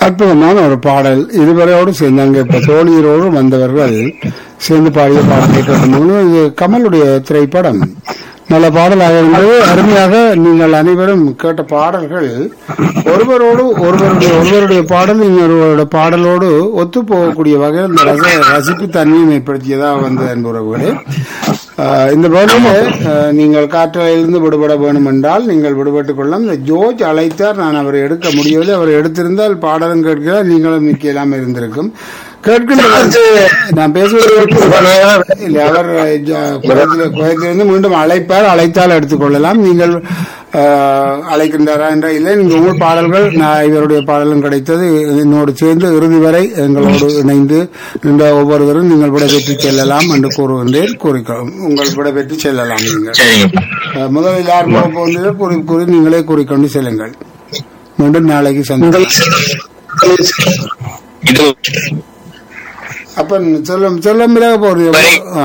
அற்புதமான ஒரு பாடல் இருவரோடு சேர்ந்தாங்க இப்ப தோழியரோடு வந்தவர்கள் சேர்ந்து பாடிய பாடலை கேட்கணும் இது கமலுடைய திரைப்படம் நல்ல பாடலாக இருந்தது அருமையாக நீங்கள் அனைவரும் கேட்ட பாடல்கள் ஒருவரோடு ஒருவருடைய ஒருவருடைய பாடல் இன்னொருவருடைய பாடலோடு ஒத்து போகக்கூடிய வகையில் இந்த ரச ரசிப்பு தன்மையும் ஏற்படுத்தியதாக வந்த என்பவர்களே ஆஹ் இந்த வேளையில ஆஹ் நீங்கள் காற்றலிருந்து விடுபட வேண்டும் என்றால் நீங்கள் விடுபட்டுக் கொள்ளலாம் இந்த ஜோர்ஜ் அழைத்தார் நான் அவரை எடுக்க முடியவில்லை அவர் எடுத்திருந்தால் பாடலும் கேட்கிறார் நீங்களும் நிக்கலாம் இருந்திருக்கும் கேட்கின்ற நான் பேசுவது இல்லை அவர் ஜ- குவைத்தில் குவைத்திலிருந்து மீண்டும் அழைப்பார் அழைத்தால் எடுத்துக்கொள்ளலாம் நீங்கள் ஆஹ், அழைக்கின்றாரா என்ற இல்லை நீங்கள் உங்கள் பாடல்கள் நான் இவருடைய பாடலும் கிடைத்தது என்னோடு சேர்ந்து இறுதி வரை எங்களோடு இணைந்து இந்த ஒவ்வொருவரும் நீங்கள் விடைபெற்று செல்லலாம் என்று கூறுகின்றேன் கூறிக்கொ உங்கள் விடைபெற்று செல்லலாம் நீங்கள் சரிங்க ஆஹ், முதலில் யார் போக போகிறீர்களோ கூறி கூறி நீங்களே கூறிக்கொண்டு செல்லுங்கள் மீண்டும் நாளைக்கு சந்திக்கலாம் இது அப்ப செல்லம் செல்லம் பிறகு போறீங்க ஆ.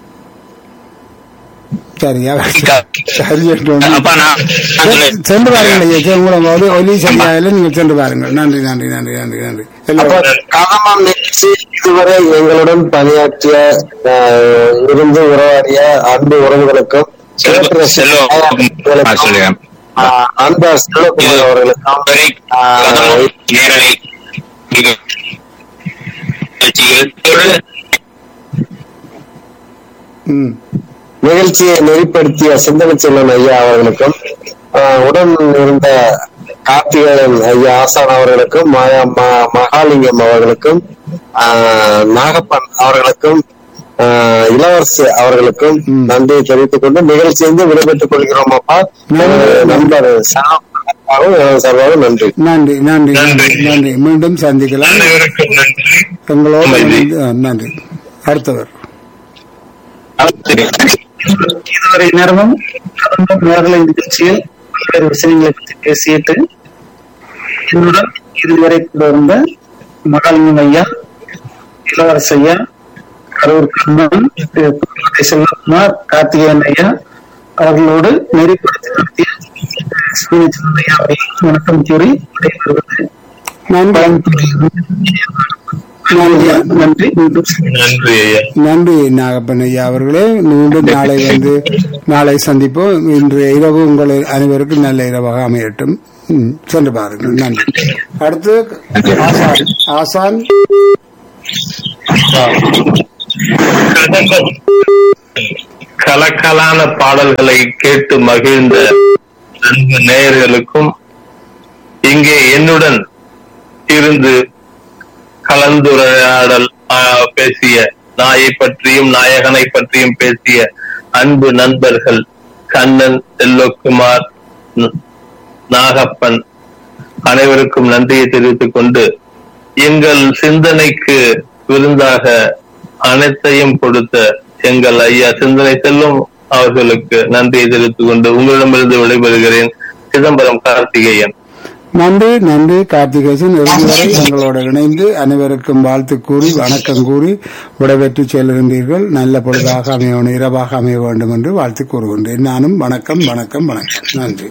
சரியா சரி அப்பா நான் நான் செ- சென்று பாருங்கள் ஐயா சரி, உங்களை ஒலி ஒலி சரியாயில்லை நீங்கள் சென்று பாருங்கள் நன்றி நன்றி நன்றி நன்றி நன்றி அப்ப எல்லோரும் காலமாம் நிகழ்ச்சி இதுவரை எங்களுடன் பணியாற்றிய ஆஹ், இருந்து உறவாடிய அன்பு உறவுகளுக்கும் செல்வ- செல்வம் ஆ, சொல்லுங்க. ஆஹ், அன்பர் செல்வகுமார் அவர்களுக்கும் வரை ஆஹ், கதவும் நேரலை நிக- நிகழ்ச்சிகளோடு ம் நிகழ்ச்சியை நெறிப்படுத்திய சிந்தனை செல்வன் ஐயா அவர்களுக்கும் ஆஹ், உடன் இருந்த கார்த்திகேயன் ஐயா ஆசான் அவர்களுக்கும் ம- ம- மகாலிங்கம் அவர்களுக்கும் ஆஹ், நாகப்பன் அவர்களுக்கும் ஆஹ், இளவரசு அவர்களுக்கும் ம். நன்றியை தெரிவித்துக் கொண்டு நிகழ்ச்சியிலிருந்து விடைபெற்றுக் கொள்கிறோம் அப்பா நன்றி. நண்பர் சார்பாகவும் எனது சார்பாகவும் நன்றி நன்றி நன்றி நன்றி நன்றி. நன்றி மீண்டும் சந்திக்கலாம் அனைவருக்கும் நன்றி உங்களோடு நன்றி. இணைந்து- ஆ, நன்றி அடுத்தவர் சரி. இதுவரை நேரமும் நேரலை நிகழ்ச்சியில் பல்வேறு விஷயங்களை பற்றி பேசிட்டு என்னுடன் இதுவரை கூட இருந்த மகாலிங்கம் ஐயா இளவரசு ஐயா கரூர் கண்ணன் திரு செல்வகுமார் கார்த்திகேயன் ஐயா அவர்களோடு நெறிப்படுத்தி நடத்திய சுனிச்சந்திரன் ஐயா அவர்களுக்கு வணக்கம் கூறி விடைபெறுவது நன்றி நன்றி நன்றி மீண்டும் சந்திப்போம். நன்றி ஐயா நன்றி நாகப்பன் ஐயா அவர்களே மீண்டும் நாளை வந்து நாளை சந்திப்போம் இன்று இரவு உங்கள் அனைவருக்கும் நல்ல இரவாக அமையட்டும் ம், சென்று பாருங்கள் நன்றி அடுத்து ஆசான் ஆசான் கலக்கலான பாடல்களை கேட்டு மகிழ்ந்த அன்பு நேயர்களுக்கும் இங்கே என்னுடன் இருந்து கலந்துரையாடல் ஆ, பேசிய நாயை பற்றியும் நாயகனை பற்றியும் பேசிய அன்பு நண்பர்கள் கண்ணன் செல்வகுமார் ந- நாகப்பன் அனைவருக்கும் நன்றியை தெரிவித்துக் கொண்டு எங்கள் சிந்தனைக்கு விருந்தாக அனைத்தையும் கொடுத்த எங்கள் ஐயா சிந்தனை செல்லும் அவர்களுக்கு நன்றியை தெரிவித்துக் கொண்டு உங்களிடமிருந்து விடைபெறுகிறேன் சிதம்பரம் கார்த்திகேயன் நன்றி நன்றி கார்த்திகேசன் இறுதி வரை எங்களோடு இணைந்து அனைவருக்கும் வாழ்த்து கூறி வணக்கம் கூறி விடைபெற்று செல்கின்றீர்கள் நல்ல பொழுதாக அமைய வேண்டும், இரவாக அமைய வேண்டும் என்று வாழ்த்து கூறுகின்றேன் நானும் வணக்கம் வணக்கம் வணக்கம் நன்றி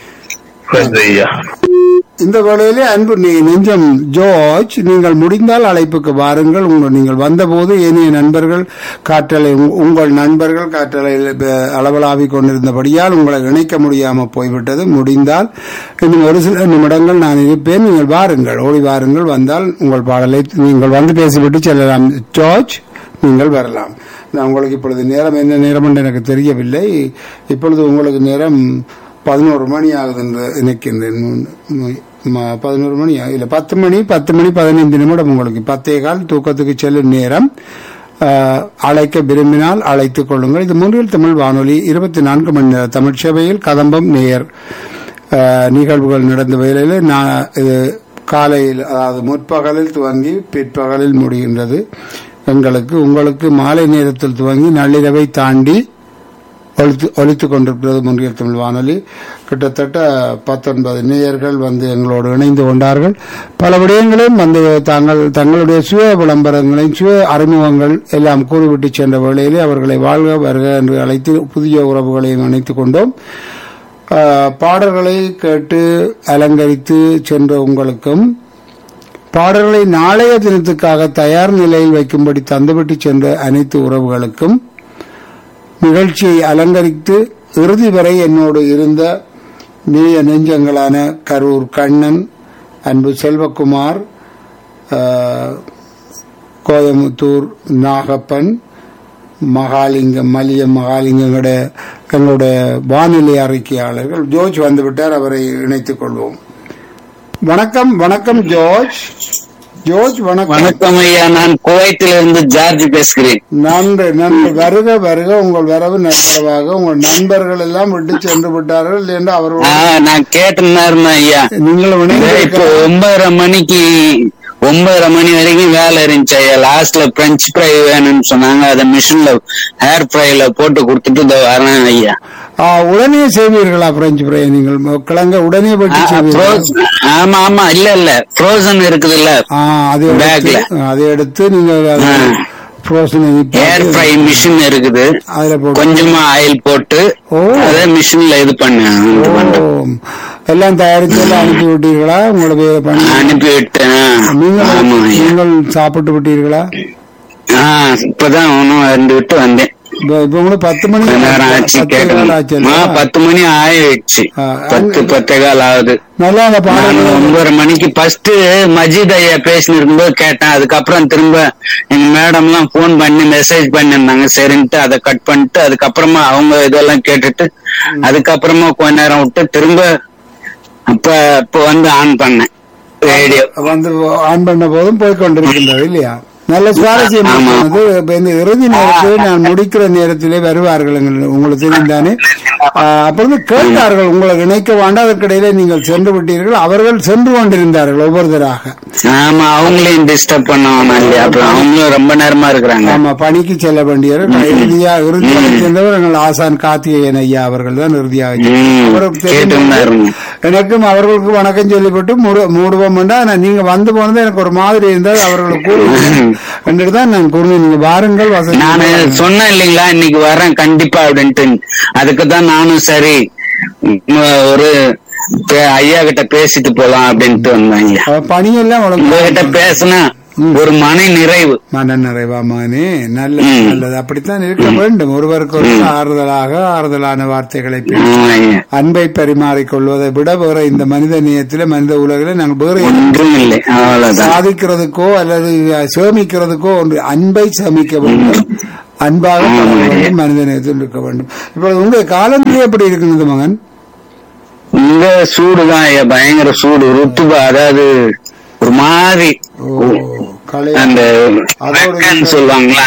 நன்றி ஐயா இந்த வேளையிலே அன்பு நெ- நெஞ்சம் ஜோர்ஜ் நீங்கள் முடிந்தால் அழைப்புக்கு வாருங்கள் உங்கள் நீங்கள் வந்தபோது ஏனைய நண்பர்கள் காற்றலை உங்- உங்கள் நண்பர்கள் காற்றலையில் ப- அளவலாவிக் கொண்டிருந்தபடியால் உங்களை இணைக்க முடியாமல் போய்விட்டது முடிந்தால் இன்னும் ஒரு சில நிமிடங்கள் நான் இருப்பேன் நீங்கள் வாருங்கள் ஓடி வாருங்கள் வந்தால் உங்கள் பாடலை நீங்கள் வந்து பேசிவிட்டு செல்லலாம் ஜார்ஜ் நீங்கள் வரலாம் நான் உங்களுக்கு இப்பொழுது நேரம் என்ன நேரம் என்று எனக்கு தெரியவில்லை இப்பொழுது உங்களுக்கு நேரம் பதினோரு மணி ஆகுது என்று நினைக்கின்றேன் மு- ம- பதினோரு மணி ஆ- இல்ல பத்து மணி பத்து மணி பதினைந்து நிமிடம் உங்களுக்கு பத்தே கால் தூக்கத்துக்கு செல்லும் நேரம் ஆஹ், அழைக்க விரும்பினால் அழைத்துக் கொள்ளுங்கள் இது மூன்றில் தமிழ் வானொலி இருபத்தி நான்கு மணி நேர தமிழ் சேவையில் கதம்பம் நேயர் ஆஹ், நிகழ்வுகள் நடந்த வேளையில் நான் இது காலையில் அதாவது முற்பகலில் துவங்கி பிற்பகலில் முடிகின்றது எங்களுக்கு உங்களுக்கு மாலை நேரத்தில் துவங்கி நள்ளிரவை தாண்டி ஒலித்து ஒலித்துக் கொண்டிருக்கிறது முன்றியல் தமிழ் வானொலி கிட்டத்தட்ட பத்தொன்பது நேயர்கள் வந்து எங்களோடு இணைந்து கொண்டார்கள் பல விடயங்களையும் வந்து தாங்கள் தங்களுடைய சுய விளம்பரங்களையும் சுய அறிமுகங்கள் எல்லாம் கூறிவிட்டு சென்ற வேளையிலே அவர்களை வாழ்க வருக என்று அழைத்து புதிய உறவுகளையும் இணைத்துக் கொண்டோம் ஆஹ், பாடல்களை கேட்டு அலங்கரித்து சென்ற உங்களுக்கும் பாடல்களை நாளைய தினத்துக்காக தயார் நிலையில் வைக்கும்படி தந்துவிட்டு சென்ற அனைத்து உறவுகளுக்கும் நிகழ்ச்சியை அலங்கரித்து இறுதி வரை என்னோடு இருந்த நேய நெஞ்சங்களான கரூர் கண்ணன் அன்பு செல்வகுமார் ஆஹ், கோயமுத்தூர் நாகப்பன் மகாலிங்கம் மலியம் மகாலிங்கங்களுடைய எங்களுடைய வானிலை அறிக்கையாளர்கள் ஜோர்ஜ் வந்துவிட்டார் அவரை இணைத்துக் கொள்வோம் வணக்கம் வணக்கம் ஜோர்ஜ் ஜோர்ஜ் வணக்கம் வணக்கம் ஐயா நான் குவைத்திலிருந்து ஜார்ஜ் பேசுகிறேன் நன்று நன்று வருக வருக உங்கள் வரவு நண்பரவாக உங்கள் நண்பர்கள் எல்லாம் விட்டு சென்று விட்டார்கள் என்று ஆ, அவர்கள் நான் கேட்டுன்னு இருந்தேன் ஐயா நீங்களும் இப்போ இணைந்து ஒன்பதரை மணிக்கு ஒன்பதரை மணி வரைக்கும் வேலை இருந்துச்சு ஐயா லாஸ்ட்ல பிரெஞ்ச் ஃப்ரை வேணும்னு சொன்னாங்க அதை மிஷின்ல ஹேர் ஃப்ரைல போட்டு கொடுத்துட்டு இதோ வரேன் ஐயா ஆ, உடனே செய்வீர்களா பிரெஞ்சு ஃப்ரை நீங்கள் கிழங்க உடனே ஆ, வெட்டி செய்வீர்களா frozen- ஆமா ஆமா இல்ல இல்ல ஃப்ரோசன் இருக்குதுல்ல ஆ, அதை எடுத்து Bagல. அதை எடுத்து நீங்கள் ஆ. ஃப்ரோசன் ஹேர் ஃப்ரை மிஷின் இருக்குது அதுல போட்டு கொஞ்சமா ஆயில் போட்டு ஓ. அதை மிஷின்ல இது பண்ணு இது பண்ணு. ஓ, எல்லாம் தயாரித்து எல்லாம் அனுப்பி விட்டீர்களா உங்களுடைய பண்ணி அனுப்பி விட்டேன் நீங்கள் ஆமா ஐயா நீங்கள் சாப்பிட்டு விட்டீர்களா ஆ இப்பதான் ஒன்னும் ரெண்டு விட்டு வந்தேன் இப்ப இப்ப உங்களுக்கு பத்து மணி கொஞ்ச நேரம் ஆச்சு பத்து கால் கேட்கணும் ஆச்சு ஆ, இல்லையா? பத்து மணி ஆயிடுச்சு ஆ, பத்து அங்க- பத்தே கால் ஆகுது நல்லா அந்த நான் பாடல்கள் ஒன்பது மணிக்கு ஃபர்ஸ்ட் மஜித் ஐயா பேசினு இருக்கும்போது கேட்டேன் அதுக்கப்புறம் திரும்ப எங்க மேடம் எல்லாம் போன் பண்ணி மெசேஜ் பண்ணிருந்தாங்க சரின்ட்டு அதை கட் பண்ணிட்டு அதுக்கப்புறமா அவங்க இதெல்லாம் கேட்டுட்டு அதுக்கப்புறமா கொஞ்ச நேரம் விட்டு திரும்ப அப்ப இப்ப வந்து ஆன் பண்ணேன் ரேடியோ வந்து ஆன் பண்ண போதும் போய் கொண்டிருக்கின்றது இல்லையா நல்ல சுவாரஸ்யமானது இப்ப இந்த இறுதி நேரத்தில் நான் முடிக்கிற நேரத்திலே வருவார்கள் எங்கள்- உங்களுக்கு தெரிந்தானே ஆஹ், அப்பொழுது கேட்டார்கள் உங்களை இணைக்க வேண்டாம் அதற்கிடையிலே நீங்கள் சென்று விட்டீர்கள் அவர்கள் சென்று கொண்டிருந்தார்கள் ஒவ்வொருத்தராக ஆமா அவங்களையும் டிஸ்டர்ப் பண்ண வேணாம் இல்லையா அப்புறம் அவங்களும் ரொம்ப நேரமா இருக்கிறாங்க ஆமா பணிக்கு செல்ல வேண்டியவர் இறுதியா இறுதியாக சென்றவர் எங்கள் ஆசான் கார்த்திகேயன் ஐயா அவர்கள் தான் இறுதியாக ம், அவருக்கு கேட்டு தெரியும் இருந்தாருங்க. எனக்கும் அவர்களுக்கு வணக்கம் சொல்லிவிட்டு மூடு- மூடுவோம் ஆனா நீங்க வந்து போனது எனக்கு ஒரு மாதிரி இருந்தது அவர்களுக்கு கூறி என்று தான் நான் கூறினேன் நீங்க வாருங்கள் வசதி நானு சொன்னேன் இல்லைங்களா இன்னைக்கு வரேன் கண்டிப்பா அப்படின்ட்டு அதுக்கு தான் நானும் சரி உம், ஒரு பே- ஐயா கிட்ட பேசிட்டு போலாம் அப்படின்ட்டு வந்தேன் ஐயா அவ பணியெல்லாம் உங்ககிட்ட உடம்பு பேசினா ஒரு மன நிறைவு மன நிறைவா மகனே நல்ல ம். நல்லது அப்படித்தான் இருக்க வேண்டும் ஒருவருக்கு ஒருவர் ஆறுதலாக ஆறுதலான வார்த்தைகளை பேசி ஆமா ஐயா அன்பை பரிமாறிக்கொள்வதை விட வேற இந்த மனித நேயத்தில மனித உலகில நாங்கள் வேற எந்த ஒன்றும் இல்லை அவ்வளவுதான் சாதிக்கிறதுக்கோ அல்லது சேமிக்கிறதுக்கோ ஒன்று அன்பை சேமிக்க வேண்டும் அன்பாக பழக வேண்டும் மனித நேயத்தில் இருக்க வேண்டும் இப்பொழுது உங்க காலநிலை எப்படி இருக்கிறது மகன் இங்க சூடுதான் ஐயா பயங்கர சூடு ருத்துபா அதாவது ஒரு மாதிரி ஓ கலை அந்த அதோட ரெக்கைன்னு சொல்லுவாங்களா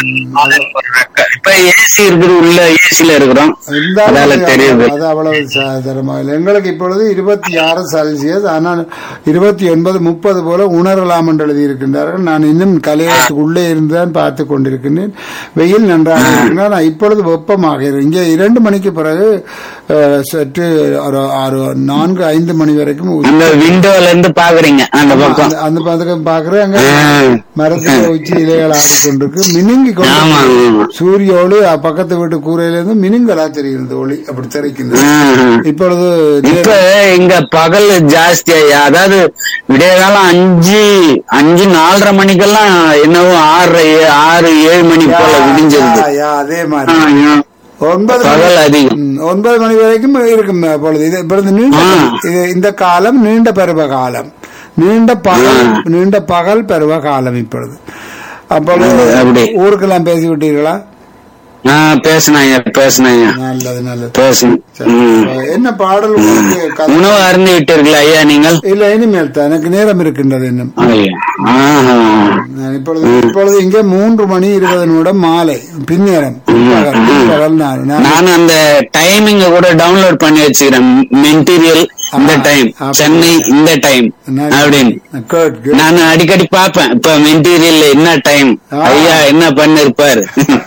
இப்ப ஏசி இருக்குது உள்ள ஏசில இருக்கிறோம் அதால இருந்தாலும் தெரியுது அது அவ்வளவு சாதாரணமாக இல்லை எங்களுக்கு இப்பொழுது இருபத்தி ஆறு செல்சியஸ் ஆனால் இருபத்தி ஒன்பது முப்பது போல உணரலாம் என்று எழுதியிருக்கின்றார்கள் நான் இன்னும் கலையத்துக்கு உள்ளே இருந்துதான் பார்த்து கொண்டிருக்கின்றேன் வெயில் நன்றாக இருக்கிறார் நான் இப்பொழுது வெப்பமாக இருக்கு. இங்கே இரண்டு மணிக்கு பிறகு அஹ், சற்று ஒரு ஆறு நான்கு ஐந்து மணி வரைக்கும் உ- அந்த விண்டோல இருந்து பாக்குறீங்க அந்த பக்கம் அந்த- அந்த பதக்கம் பாக்குறேன் அங்க ஆ. மரத்துல உச்சி இலைகள் ஆடிக்கொண்டிருக்கு மினுங்கி ஆமா, கொண்டு ஆமா. சூரிய ஒளி அ- பக்கத்து வீட்டு கூரையில இருந்து மினுங்கலா தெரிகிறது ஒளி அப்படி தெரிக்கின்றது ஆஹ். இப்பொழுது இப்ப இங்க பகல் ஜாஸ்தி ஐயா அதாவது விடிய காலம் அஞ்சு அஞ்சு நாலரை மணிக்கெல்லாம் என்னவோ ஆறு ஏ- ஆறு ஏழு மணி போல விடிஞ்சிருது யா, யா, அதே மாதிரி ஆஹ். ஒன்பது பகல் மணி- அதிகம். ம், ஒன்பது மணி வரைக்கும் இருக்கும் பொழுது இது இப்பொழுது நீண்ட ஆ. இது- இந்த காலம் நீண்ட பருவ காலம் நீண்ட பகல் நீண்ட பகல் பருவ காலம் இப்பொழுது அப்பொழுது அப்படி. ஊருக்கெல்லாம் பேசி விட்டீர்களா ஆஹ் பேசினாங்க பேசினாங்க நல்லது நல்லது பேசணும் சரி. ம். என்ன பாடல் உங்களுக்கு கதை- உணவு அருந்தி விட்டீர்களா ஐயா நீங்கள் இல்ல இனிமேல் தான் எனக்கு நேரம் இருக்கின்றது இன்னும் ஐயா. ஆஹா. நான் இப்பொழுது இப்பொழுது இங்கே மூன்று மணி இருபது நிமிடம் மாலை பின்னேரம் பிற்பகல், பிற்பகல் நான் நான் நான் அந்த டைமிங்க கூட டவுன்லோட் பண்ணி வச்சுக்கிறேன் மெட்டீரியல் இந்த டைம் அப்ப- சென்னை இந்த டைம் அப்படின்னு Good, good. நான் அடிக்கடி பாப்பேன் இப்ப மெட்டீரியல் என்ன டைம் ஆ. ஐயா என்ன பண்ணிருப்பாரு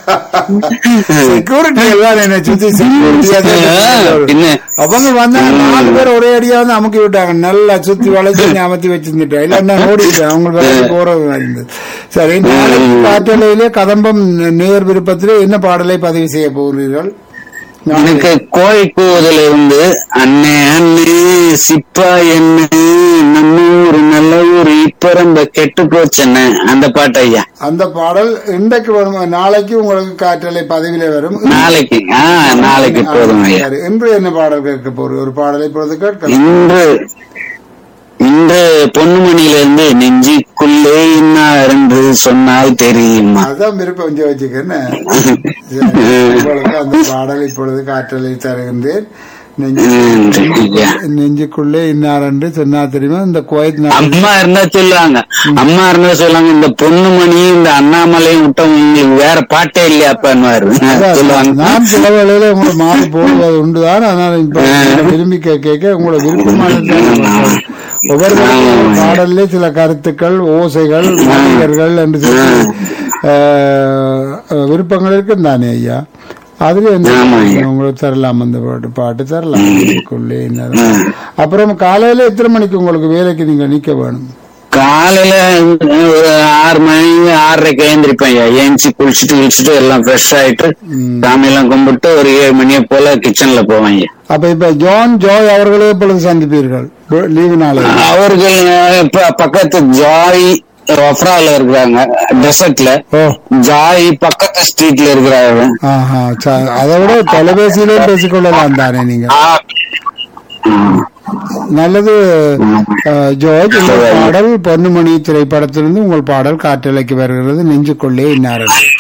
செக்யூரிட்டி எல்லாம் என்ன சுத்தி security அது இது. பின்ன அவங்க வந்தா நாலு பேர் ஒரே அடியா வந்து அமுக்கி விட்டாங்க நல்லா சுத்தி வளைச்சு அமர்த்தி வச்சிருந்துட்டேன் இல்லன்னா ஓடிட்டேன் அவங்க வேலைக்கு போறது மாதிரி இருந்தது சரி நாளைக்கு காற்றலையிலே கதம்பம் நேர் விருப்பத்திலே என்ன பாடலை பதிவு செய்ய போகிறீர்கள் எனக்கு கோழி கூவதில் இருந்து அண்ணே அண்ணே சிப்பா என்ன நம்ம ஊரு நல்ல ஊரு இப்ப பிறந்த கெட்டு போச்சுன்னு அந்த பாட்டு ஐயா அந்த பாடல் இன்றைக்கு வரும் நாளைக்கு உங்களுக்கு காற்றலை பதவியில வரும் நாளைக்கு ஆ நாளைக்கு போதும் ஐயா சரி, இன்று என்ன பாடல் கேட்க போறோம் ஒரு பாடலை இப்பொழுது கேட்கலாம் இன்று இன்று பொன்னுமணியில இருந்து நெஞ்சிக்குள்ளே இன்னார் என்று சொன்னால் தெரியுமா அதான் விருப்பம் கொஞ்சம் வச்சுக்கிறேன் உங்களுக்கு அந்த பாடல் இப்பொழுது காற்றலை தருகின்றேன் நெஞ்சு- நன்றி ஐயா நெஞ்சுக்குள்ளே இன்னார் என்று சொன்னா தெரியுமா இந்த குவைத் நாடு அம்மா இருந்தா சொல்லுவாங்க அம்மா இருந்தா சொல்லுவாங்க இந்த பொண்ணுமணி இந்த அண்ணாமலையும் விட்ட உங்களுக்கு வேற பாட்டே இல்லையாப்பான்னு சொல்லுவாங்க நான் சில வேளையில உங்களை மாறி போடுவது உண்டுதான் அதனால இப்ப விரும்பி கே- கேட்க உங்களை விருப்பமான ஒவ்வொரு பாடல்ல சில கருத்துக்கள் ஓசைகள் மனிதர்கள் என்று சொல்லி அஹ், அஹ், விருப்பங்கள் இருக்கும் தானே ஐயா அதுல என்ன ஆமா ஐயா. உங்களுக்கு தரலாம் அந்த பாட்டு பாட்டு தரலாம் இதுக்குள்ளே என்ன அப்புறம் காலையில எத்தனை மணிக்கு உங்களுக்கு வேலைக்கு நீங்க நிக்க வேணும் காலையில ஒரு ஆறு மணி ஆறரைக்கு எழுந்திருப்பேன் ஐயா ஏஞ்சி குளிச்சுட்டு குளிச்சுட்டு எல்லாம் ஃப்ரெஷ் ஆயிட்டு சாமி எல்லாம் கும்பிட்டு ஒரு ஏழு மணியை போல கிச்சன்ல போவேன் ஐயா அப்ப இப்ப ஜான் ஜோய் அவர்களே எப்பொழுது சந்திப்பீர்கள் லீவு நாளை அவர்கள் இப்ப பக்கத்து ஜாய் ஒஃப்ரால இருக்கிறாங்க டெசர்ட்ல ஓ ஜாய் பக்கத்து ஸ்ட்ரீட்ல இருக்கிறாங்க ஆஹா ச- அதை விட தொலைபேசியிலே பேசிக்கொள்ளலாம் தானே நீங்க நல்லது அஹ், ஜோர்ஜ் இந்த பாடல் பொன்னுமணி திரைப்படத்திலிருந்து உங்கள் பாடல் காற்றலைக்கு வருகிறது நெஞ்சுக்குள்ளே இன்னார்கள்